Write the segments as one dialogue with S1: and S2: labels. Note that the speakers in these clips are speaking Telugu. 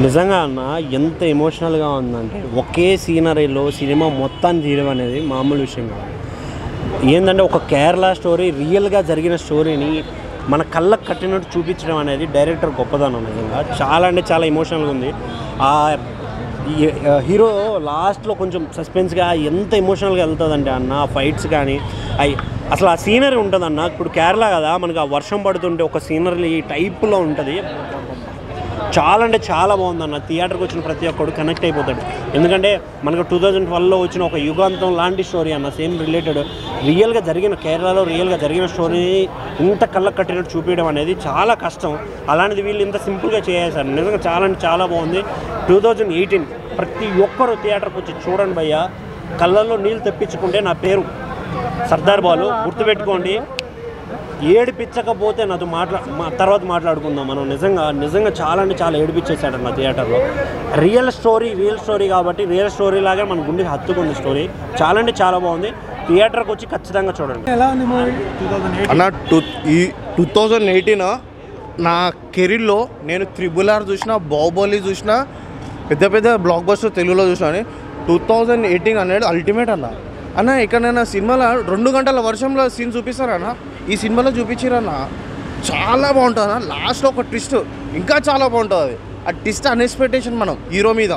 S1: నిజంగా అన్న ఎంత ఎమోషనల్గా ఉందంటే ఒకే సీనరీలో సినిమా మొత్తాన్ని తీయడం అనేది మామూలు విషయం కాదు ఏంటంటే ఒక కేరళ స్టోరీ రియల్గా జరిగిన స్టోరీని మన కళ్ళకు కట్టినట్టు చూపించడం అనేది డైరెక్టర్ గొప్పదనం నిజంగా చాలా అంటే చాలా ఎమోషనల్గా ఉంది ఆ ఈ- ఆ హీరో లాస్ట్లో కొంచెం సస్పెన్స్గా ఎంత ఎమోషనల్గా వెళ్తుందంటే అన్న ఆ ఫైట్స్ కానీ అవి అసలు ఆ సీనరీ ఉంటుందన్న ఇప్పుడు కేరళ కదా మనకు ఆ వర్షం పడుతుంటే ఒక సీనరీ టైప్లో ఉంటుంది చాలా అంటే చాలా బాగుందన్న థియేటర్కి వచ్చిన ప్రతి ఒక్కడు కనెక్ట్ అయిపోతాడు ఎందుకంటే మనకు టూ థౌజండ్ ట్వెల్వ్లో వచ్చిన ఒక యుగాంతం లాంటి స్టోరీ అన్న సేమ్ రిలేటెడ్ రియల్గా జరిగిన కేరళలో రియల్గా జరిగిన స్టోరీని ఇంత కళ్ళకు కట్టినట్టు చూపించడం అనేది చాలా కష్టం అలాంటిది వీళ్ళు ఇంత సింపుల్గా చేసేసారు నిజంగా చాలా అంటే చాలా బాగుంది టూ థౌజండ్ ఎయిటీన్ ప్రతి ఒక్కరు థియేటర్కి వచ్చి చూడండి భయ్య కళ్ళల్లో నీళ్ళు తెప్పించుకుంటే నా పేరు సర్దార్ బాలు గుర్తుపెట్టుకోండి ఏడిపించకపోతే నాతో మాట్లా మా తర్వాత మాట్లాడుకుందాం మనం నిజంగా నిజంగా చాలా అంటే చాలా ఏడిపించేశాడు నా థియేటర్లో రియల్ స్టోరీ రియల్ స్టోరీ కాబట్టి రియల్ స్టోరీ లాగా మన గుండెకి హత్తుకుంది స్టోరీ చాలా అంటే చాలా బాగుంది థియేటర్కి వచ్చి ఖచ్చితంగా చూడండి
S2: ఎలా ఉంది మూవీ టూ థౌజండ్ ఎయిట్
S3: అన్న టూ ఈ టూ థౌజండ్ ఎయిటీన్ నా కెరీర్లో నేను త్రిబుల్ ఆర్ చూసిన బాహుబలి చూసిన పెద్ద పెద్ద బ్లాక్ బస్టర్ తెలుగులో చూసిన అని టూ థౌజండ్ ఎయిటీన్ అనేది అల్టిమేట్ అన్న అన్న ఎక్కడైనా సినిమాలో రెండు గంటల వర్షంలో సీన్ చూపిస్తారన్న ఈ సినిమాలో చూపించారన్న చాలా బాగుంటుంది అన్న లాస్ట్లో ఒక ట్విస్ట్ ఇంకా చాలా బాగుంటుంది ఆ ట్విస్ట్ అన్ఎక్స్పెక్టేషన్ మనం హీరో మీద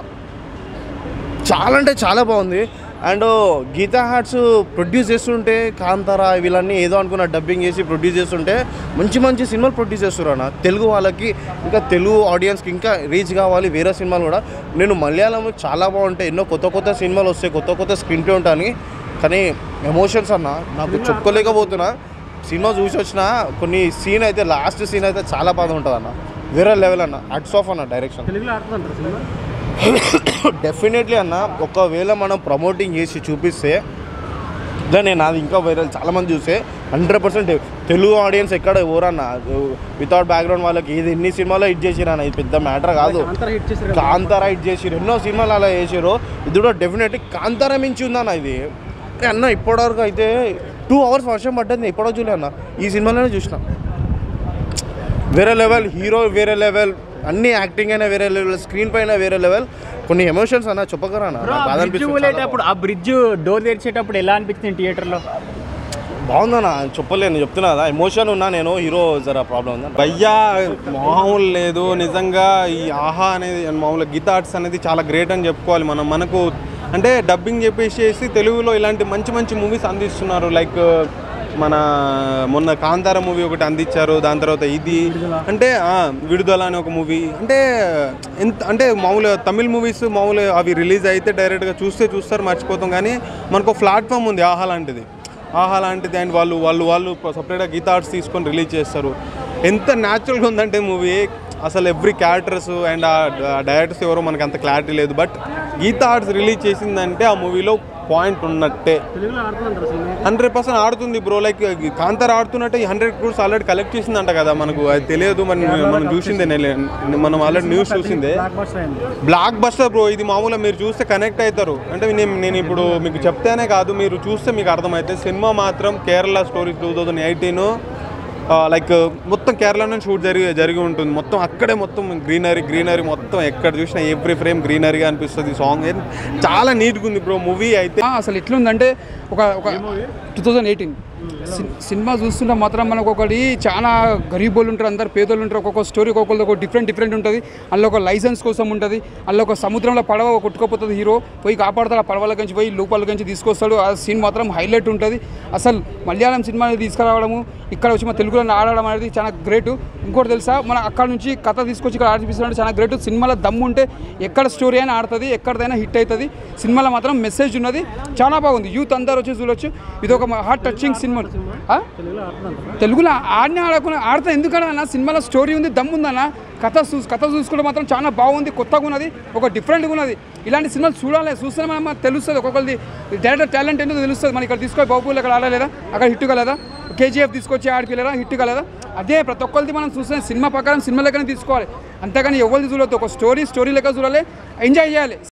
S3: చాలా అంటే చాలా బాగుంది అండ్ గీతా హార్ట్స్ ప్రొడ్యూస్ చేస్తుంటే కాంతారా వీళ్ళన్నీ ఏదో అనుకున్న డబ్బింగ్ చేసి ప్రొడ్యూస్ చేస్తుంటే మంచి మంచి సినిమాలు ప్రొడ్యూస్ చేస్తున్నారు అన్న తెలుగు వాళ్ళకి ఇంకా తెలుగు ఆడియన్స్కి ఇంకా రీచ్ కావాలి వేరే సినిమాలు కూడా నేను మలయాళం చాలా బాగుంటాయి ఎన్నో కొత్త కొత్త సినిమాలు వస్తాయి కొత్త కొత్త స్క్రీన్ ప్లే ఉంటాయని కానీ ఎమోషన్స్ అన్న నాకు చెప్పుకోలేకపోతున్నా సినిమా చూసి వచ్చిన కొన్ని సీన్ అయితే లాస్ట్ సీన్ అయితే చాలా బాధ ఉంటుంది అన్న వేరే లెవెల్ అన్న అట్స్ ఆఫ్ అన్న డైరెక్షన్
S2: తెలుగులో ఆడుతుంటారు సినిమా
S3: డెఫినెట్లీ అన్న ఒకవేళ మనం ప్రమోటింగ్ చేసి చూపిస్తే దాన్ని నాది ఇంకా వైరల్ చాలామంది చూస్తే హండ్రెడ్ పర్సెంట్ తెలుగు ఆడియన్స్ ఎక్కడ ఎవరన్న వితౌట్ బ్యాక్గ్రౌండ్ వాళ్ళకి ఇది ఎన్ని సినిమాలో హిట్ చేసిరన్న ఇది పెద్ద మ్యాటర్ కాదు
S2: అంతరం హిట్ చేశారు కదా.
S3: కాంతారా హిట్ చేసిరు ఎన్నో సినిమాలు అలా చేసారు ఇది కూడా డెఫినెట్లీ కాంతారా మించి ఉందన్న ఇది ఏ అన్న ఇప్పటివరకు అయితే టూ అవర్స్ వర్షం పడ్డది నేను ఎప్పుడో చూలే అన్న ఈ సినిమాలోనే చూసిన వేరే లెవెల్ హీరో వేరే లెవెల్ అన్ని యాక్టింగ్ అయినా వేరే లెవెల్ స్క్రీన్ పైన వేరే లెవెల్ కొన్ని ఎమోషన్స్ అన్న చెప్పకరా అన్న నాకు బాధ
S4: బ్రిడ్జ్
S3: అనిపిస్తుంది చాలా
S4: ఊలేటప్పుడు ఆ బ్రిడ్జ్ డోర్ తెరిచేటప్పుడు ఎలా అనిపించింది థియేటర్లో
S3: బాగుందన్న చెప్పలేను చెప్తున్నా కదా ఎమోషన్ ఉన్నా నేను హీరో జర ప్రాబ్లం ఉందా
S5: భయ్యా మామూలు లేదు నిజంగా ఈ ఆహా అనేది మామూలుగా గీతా ఆర్ట్స్ అనేది చాలా గ్రేట్ అని చెప్పుకోవాలి మనం మనకు అంటే డబ్బింగ్ చెప్పేసేసి తెలుగులో ఇలాంటి మంచి మంచి మూవీస్ అందిస్తున్నారు లైక్ మన మొన్న కాంతార మూవీ ఒకటి అందించారు దాని తర్వాత ఇది అంటే ఆ, విడుదల అనే ఒక మూవీ అంటే ఎంత అంటే మామూలుగా తమిళ్ మూవీస్ మామూలుగా అవి రిలీజ్ అయితే డైరెక్ట్గా చూస్తే చూస్తారు మర్చిపోతాం కానీ మనకు ప్లాట్ఫామ్ ఉంది ఆహా లాంటిది ఆహా లాంటిది అండ్ వాళ్ళు వాళ్ళు వాళ్ళు సపరేట్గా గీతా ఆర్ట్స్ తీసుకొని రిలీజ్ చేస్తారు ఎంత న్యాచురల్గా ఉందంటే మూవీ అసలు ఎవ్రీ క్యారెక్టర్స్ అండ్ ఆ డైరెక్టర్స్ ఎవరో మనకు అంత క్లారిటీ లేదు బట్ గీతా ఆర్ట్స్ రిలీజ్ చేసిందంటే ఆ మూవీలో పాయింట్ ఉన్నట్టే
S2: తెలుగులో ఆడుతుంటారు సినిమా
S5: హండ్రెడ్ పర్సెంట్ ఆడుతుంది బ్రో లైక్ కాంతార ఆడుతున్నట్టే హండ్రెడ్ క్రోర్స్ ఆల్రెడీ కలెక్ట్ చేసిందంట కదా మనకు అది తెలియదు మన మనం చూసిందే నేను- మనం ఆల్రెడీ న్యూస్ చూసిందే
S2: బ్లాక్ బస్టర్ అయింది
S5: బ్లాక్ బస్టర్ బ్రో ఇది మామూలుగా మీరు చూస్తే కనెక్ట్ అవుతారు అంటే నేను నేను ఇప్పుడు మీకు చెప్తేనే కాదు మీరు చూస్తే మీకు అర్థమైతే సినిమా మాత్రం Kerala story two thousand eighteen like మొత్తం కేరళలో షూట్ జరిగి జరిగి ఉంటుంది మొత్తం అక్కడే మొత్తం గ్రీనరీ గ్రీనరీ మొత్తం ఎక్కడ చూసినా ఎవ్రీ ఫ్రేమ్ గ్రీనరీగా అనిపిస్తుంది సాంగ్ చాలా నీట్గా ఉంది బ్రో మూవీ అయితే
S6: ఆ, అసలు ఎట్లుందంటే ఒక ఒక టూ థౌజండ్ ఎయిటీన్ సినిమా చూస్తుంటే మాత్రం మనకు ఒకటి చాలా గరీబోళ్ళు ఉంటారు అందరు పేదోళ్ళు ఉంటారు ఒక్కొక్క స్టోరీ ఒక్కొక్కరిది ఒక డిఫరెంట్ డిఫరెంట్ ఉంటుంది అందులో ఒక లైసెన్స్ కోసం ఉంటుంది అందులో ఒక సముద్రంలో పడవ కొట్టుకుపోతుంది హీరో పోయి కాపాడుతాడు ఆ పడవల నుంచి పోయి లోపల నుంచి తీసుకొస్తాడు ఆ సీన్ మాత్రం హైలైట్ ఉంటుంది అసలు మలయాళం సినిమాని తీసుకురావడము ఇక్కడ వచ్చి మన తెలుగులో ఆడడం అనేది చాలా గ్రేట్ ఇంకోటి తెలుసా మన అక్కడ నుంచి కథ తీసుకొచ్చి ఇక్కడ ఆడిపిస్తున్నట్టు చాలా గ్రేట్ సినిమాలో దమ్ము ఉంటే ఎక్కడ స్టోరీ అయినా ఆడుతుంది ఎక్కడదైనా హిట్ అవుతుంది సినిమాలో మాత్రం మెసేజ్ ఉన్నది చాలా బాగుంది యూత్ అందరూ వచ్చి చూడొచ్చు ఇది ఒక హార్ట్ టచింగ్ సినిమా ఆ? తెలుగులో ఆడిన ఆడకుండా ఆడితే ఎందుకన్నా అన్న సినిమాలో స్టోరీ ఉంది దమ్ము ఉందన్న కథ చూ కథ చూసుకుంటే మాత్రం చాలా బాగుంది కొత్తగా ఉన్నది ఒక డిఫరెంట్గా ఉన్నది ఇలాంటి సినిమాలు చూడాలి చూస్తేనే మనం మనకు తెలుస్తుంది ఒక్కొక్కరిది డైరెక్టర్ టాలెంట్ ఏంటో తెలుస్తుంది మనం ఇక్కడ తీసుకొని బాబులు అక్కడ ఆడలేదా అక్కడ హిట్ కలదా కేజీఎఫ్ తీసుకొచ్చి ఆడిపిలేదా హిట్ కలదా అదే ప్రతి ఒక్కరిది మనం చూస్తే సినిమా ప్రకారం సినిమా లెక్కనే తీసుకోవాలి అంతేగాని ఎవరిది చూడొద్దు ఒక స్టోరీ స్టోరీ లెక్క చూడాలి ఎంజాయ్ చేయాలి